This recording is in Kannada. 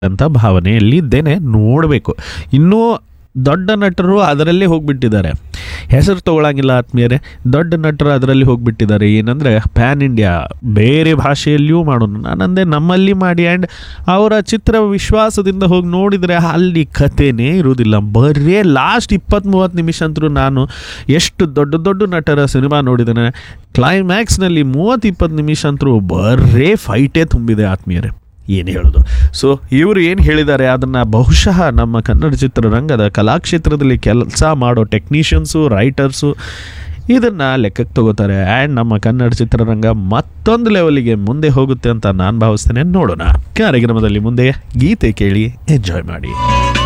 ಅಂತ ಭಾವನೆಯಲ್ಲಿದ್ದೇನೆ ನೋಡಬೇಕು ಇನ್ನೂ ದೊಡ್ಡ ನಟರು ಅದರಲ್ಲೇ ಹೋಗ್ಬಿಟ್ಟಿದ್ದಾರೆ ಹೆಸರು ತಗೊಳಂಗಿಲ್ಲ ಆತ್ಮೀಯರೇ ದೊಡ್ಡ ನಟರು ಅದರಲ್ಲಿ ಹೋಗ್ಬಿಟ್ಟಿದ್ದಾರೆ ಏನಂದರೆ ಪ್ಯಾನ್ ಇಂಡಿಯಾ ಬೇರೆ ಭಾಷೆಯಲ್ಲಿಯೂ ಮಾಡೋಣ ನಾನಂದೆ ನಮ್ಮಲ್ಲಿ ಮಾಡಿ ಆ್ಯಂಡ್ ಅವರ ಚಿತ್ರ ವಿಶ್ವಾಸದಿಂದ ಹೋಗಿ ನೋಡಿದರೆ ಅಲ್ಲಿ ಕಥೆನೇ ಇರುವುದಿಲ್ಲ ಬರೀ ಲಾಸ್ಟ್ ಇಪ್ಪತ್ತು ಮೂವತ್ತು ನಿಮಿಷ ಅಂತರೂ ನಾನು ಎಷ್ಟು ದೊಡ್ಡ ದೊಡ್ಡ ನಟರ ಸಿನಿಮಾ ನೋಡಿದ್ದೇನೆ ಕ್ಲೈಮ್ಯಾಕ್ಸ್ನಲ್ಲಿ ಮೂವತ್ತು ಇಪ್ಪತ್ತು ನಿಮಿಷ ಅಂತರೂ ಬರೇ ಫೈಟೇ ತುಂಬಿದೆ ಆತ್ಮೀಯರೇ ಏನು ಹೇಳೋದು ಸೊ ಇವರು ಏನು ಹೇಳಿದ್ದಾರೆ ಅದನ್ನು ಬಹುಶಃ ನಮ್ಮ ಕನ್ನಡ ಚಿತ್ರರಂಗದ ಕಲಾಕ್ಷೇತ್ರದಲ್ಲಿ ಕೆಲಸ ಮಾಡೋ ಟೆಕ್ನಿಷಿಯನ್ಸು ರೈಟರ್ಸು ಇದನ್ನು ಲೆಕ್ಕಕ್ಕೆ ತಗೋತಾರೆ ಆ್ಯಂಡ್ ನಮ್ಮ ಕನ್ನಡ ಚಿತ್ರರಂಗ ಮತ್ತೊಂದು ಲೆವೆಲಿಗೆ ಮುಂದೆ ಹೋಗುತ್ತೆ ಅಂತ ನಾನು ಭಾವಿಸ್ತೇನೆ ನೋಡೋಣ ಕಾರ್ಯಕ್ರಮದಲ್ಲಿ ಮುಂದೆ ಗೀತೆ ಕೇಳಿ ಎಂಜಾಯ್ ಮಾಡಿ